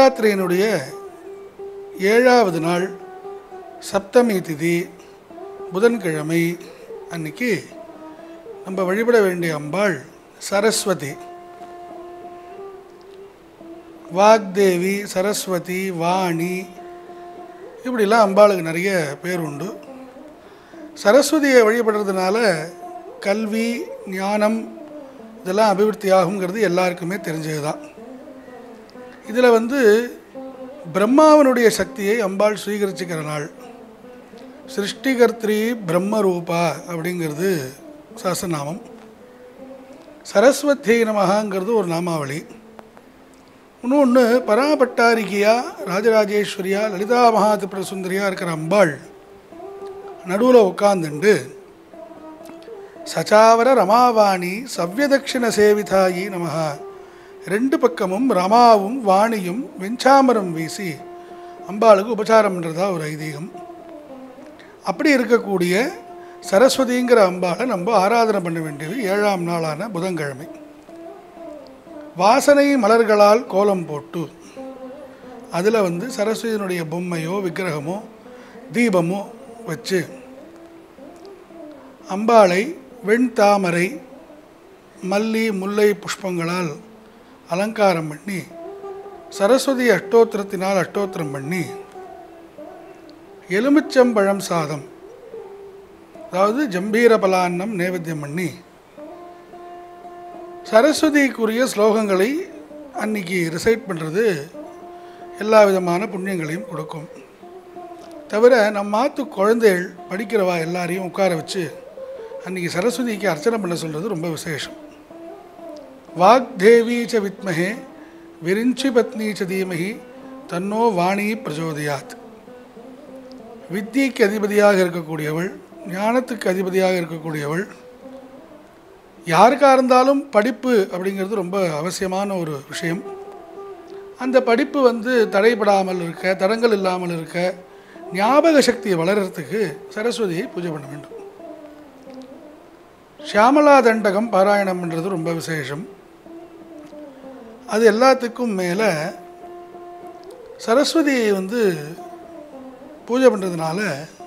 நவராத்திரியினுடைய ஏழாவது நாள் சப்தமி திதி புதன்கிழமை அன்னைக்கு நம்ம வழிபட வேண்டிய அம்பாள் சரஸ்வதி வாக்தேவி சரஸ்வதி வாணி இப்படிலாம் அம்பாளுக்கு நிறைய பேர் உண்டு சரஸ்வதியை வழிபடுறதுனால கல்வி ஞானம் இதெல்லாம் அபிவிருத்தி ஆகுங்கிறது எல்லாருக்குமே தெரிஞ்சது தான் இதில் வந்து பிரம்மாவனுடைய சக்தியை அம்பாள் சுவீகரிச்சுக்கிற நாள் சிருஷ்டிகர்த்ரி பிரம்மரூபா அப்படிங்கிறது சாசநாமம் சரஸ்வதி நமகாங்கிறது ஒரு நாமாவளி இன்னொன்று பராபட்டாரிகியா ராஜராஜேஸ்வரியா லலிதா மகாதிபுர சுந்தரியா இருக்கிற அம்பாள் நடுவில் உட்காந்துண்டு சச்சாவர ரமாவாணி சவ்யதட்சிண சேவிதாயி நமஹா ரெண்டு பக்கமும் ரமாவும் வாணியும் வெஞ்சாமரம் வீசி அம்பாளுக்கு உபச்சாரம் பண்ணுறதா ஒரு ஐதீகம் அப்படி இருக்கக்கூடிய சரஸ்வதிங்கிற அம்பாளை நம்ம ஆராதனை பண்ண வேண்டியது ஏழாம் நாளான புதன்கிழமை வாசனை மலர்களால் கோலம் போட்டு அதில் வந்து சரஸ்வதியினுடைய பொம்மையோ விக்கிரகமோ தீபமோ வச்சு அம்பாளை வெண்தாமரை மல்லி முல்லை புஷ்பங்களால் அலங்காரம் பண்ணி சரஸ்வதி அஷ்டோத்திரத்தினால் அஷ்டோத்திரம் பண்ணி எலுமிச்சம்பழம் சாதம் அதாவது ஜம்பீர பலான்னம் நைவேத்தியம் பண்ணி சரஸ்வதிக்குரிய ஸ்லோகங்களை அன்னைக்கு ரிசைட் பண்ணுறது எல்லா விதமான புண்ணியங்களையும் கொடுக்கும் தவிர நம்ம மாத்து குழந்தைகள் படிக்கிறவா எல்லாரையும் உட்கார வச்சு அன்றைக்கி சரஸ்வதிக்கு அர்ச்சனை பண்ண சொல்கிறது ரொம்ப விசேஷம் வாக்தேவி ச வித்மஹே விரிஞ்சி பத்னி ச தீமஹி தன்னோ வாணி பிரச்சோதயாத் வித்தியைக்கு அதிபதியாக இருக்கக்கூடியவள் ஞானத்துக்கு அதிபதியாக இருக்கக்கூடியவள் யாருக்காக இருந்தாலும் படிப்பு அப்படிங்கிறது ரொம்ப அவசியமான ஒரு விஷயம் அந்த படிப்பு வந்து தடைபடாமல் இருக்க தடங்கள் இல்லாமல் இருக்க ஞாபக சக்தியை வளர்கிறதுக்கு சரஸ்வதியை பூஜை பண்ண வேண்டும் ஷியாமலா தண்டகம் பாராயணம் பண்ணுறது ரொம்ப விசேஷம் அது எல்லாத்துக்கும் மேலே சரஸ்வதியை வந்து பூஜை பண்ணுறதுனால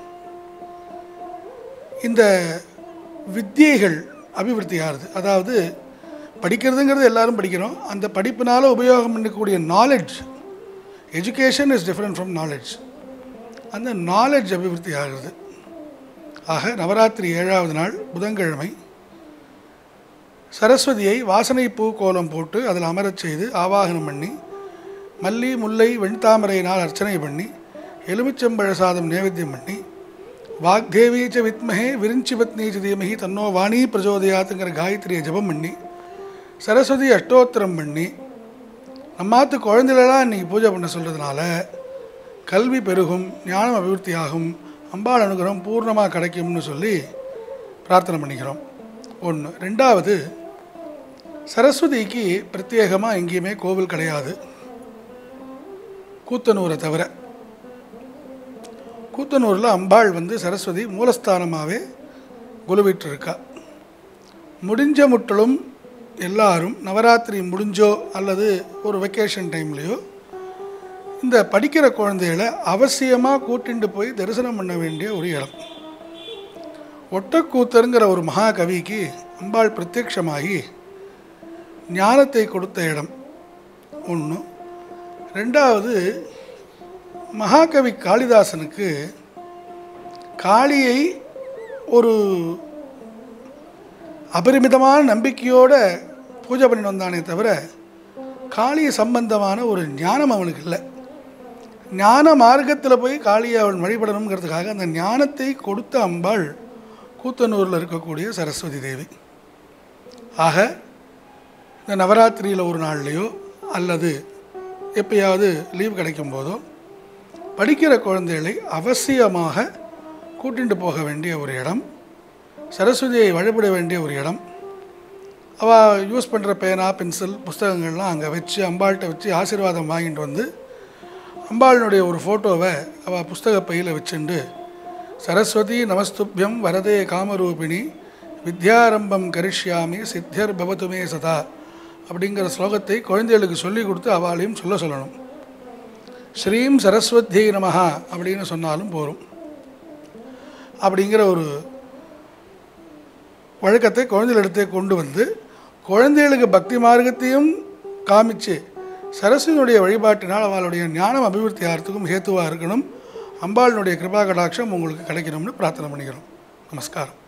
இந்த வித்தியைகள் அபிவிருத்தி ஆகுது அதாவது படிக்கிறதுங்கிறது எல்லாரும் படிக்கிறோம் அந்த படிப்பினால் உபயோகம் பண்ணக்கூடிய knowledge education is different from knowledge அந்த நாலெட்ஜ் அபிவிருத்தி ஆகிறது ஆக நவராத்திரி ஏழாவது நாள் புதன்கிழமை சரஸ்வதியை வாசனை பூ கோலம் போட்டு அதில் அமரச் செய்து ஆவாகனம் பண்ணி மல்லி முல்லை வெண்தாமரையினால் அர்ச்சனை பண்ணி எலுமிச்சம்பழ சாதம் நைவேத்தியம் பண்ணி வாக்தேவி ச வித்மஹே விரிஞ்சி பத்னி ச தீமஹி தன்னோ வாணி பிரச்சோதயாத்துங்கிற காயத்ரியை ஜெபம் பண்ணி சரஸ்வதி அஷ்டோத்திரம் பண்ணி நம்மாத்து குழந்தைகளெல்லாம் இன்றைக்கி பூஜை பண்ண சொல்கிறதுனால கல்வி பெருகும் ஞானம் அபிவிருத்தி ஆகும் அம்பாள் அனுகிரகம் பூர்ணமாக கிடைக்கும்னு சொல்லி பிரார்த்தனை பண்ணிக்கிறோம் ஒன்று ரெண்டாவது சரஸ்வதிக்கு பிரத்யேகமாக எங்கேயுமே கோவில் கிடையாது கூத்தனூரை தவிர கூத்தனூரில் அம்பாள் வந்து சரஸ்வதி மூலஸ்தானமாகவே குலுவிட்டுருக்கா முடிஞ்ச முட்டலும் எல்லாரும் நவராத்திரி முடிஞ்சோ அல்லது ஒரு வெக்கேஷன் டைம்லேயோ இந்த படிக்கிற குழந்தைகளை அவசியமாக கூட்டிட்டு போய் தரிசனம் பண்ண வேண்டிய ஒரு இடம் ஒட்டக்கூத்தருங்கிற ஒரு மகாகவிக்கு அம்பாள் பிரத்யக்ஷமாகி ஞானத்தை கொடுத்த இடம் ஒன்று ரெண்டாவது மகாகவி காளிதாசனுக்கு காளியை ஒரு அபரிமிதமான நம்பிக்கையோட பூஜை பண்ணிட்டு வந்தானே தவிர காளி சம்பந்தமான ஒரு ஞானம் அவனுக்கு இல்லை ஞான மார்க்கத்தில் போய் காளியை அவன் வழிபடணுங்கிறதுக்காக அந்த ஞானத்தை கொடுத்த அம்பாள் கூத்தனூரில் இருக்கக்கூடிய சரஸ்வதி தேவி ஆக இந்த நவராத்திரியில் ஒரு நாள்லையோ அல்லது எப்பயாவது லீவ் கிடைக்கும் போதோ படிக்கிற குழந்தைகளை அவசியமாக கூட்டிட்டு போக வேண்டிய ஒரு இடம் சரஸ்வதியை வழிபட வேண்டிய ஒரு இடம் அவள் யூஸ் பண்ணுற பேனா பென்சில் புஸ்தகங்கள்லாம் அங்கே வச்சு அம்பாள்கிட்ட வச்சு ஆசீர்வாதம் வாங்கிட்டு வந்து அம்பாளினுடைய ஒரு ஃபோட்டோவை அவள் புஸ்தக பையில் வச்சுண்டு சரஸ்வதி நமஸ்துபியம் வரதே காமரூபிணி வித்யாரம்பம் கரிஷ்யாமி சித்தியர் பவதுமே சதா அப்படிங்கிற ஸ்லோகத்தை குழந்தைகளுக்கு சொல்லி கொடுத்து அவளையும் சொல்ல சொல்லணும் ஸ்ரீம் சரஸ்வதி நமஹா அப்படின்னு சொன்னாலும் போரும் அப்படிங்கிற ஒரு வழக்கத்தை குழந்தைகளிடத்தை கொண்டு வந்து குழந்தைகளுக்கு பக்தி மார்க்கத்தையும் காமிச்சு சரஸ்வதியினுடைய வழிபாட்டினால் அவளுடைய ஞானம் அபிவிருத்தி ஆகிறதுக்கும் ஹேத்துவாக இருக்கணும் அம்பாளினுடைய கிருபா கடாட்சம் உங்களுக்கு கிடைக்கணும்னு பிரார்த்தனை பண்ணிக்கிறோம் நமஸ்காரம்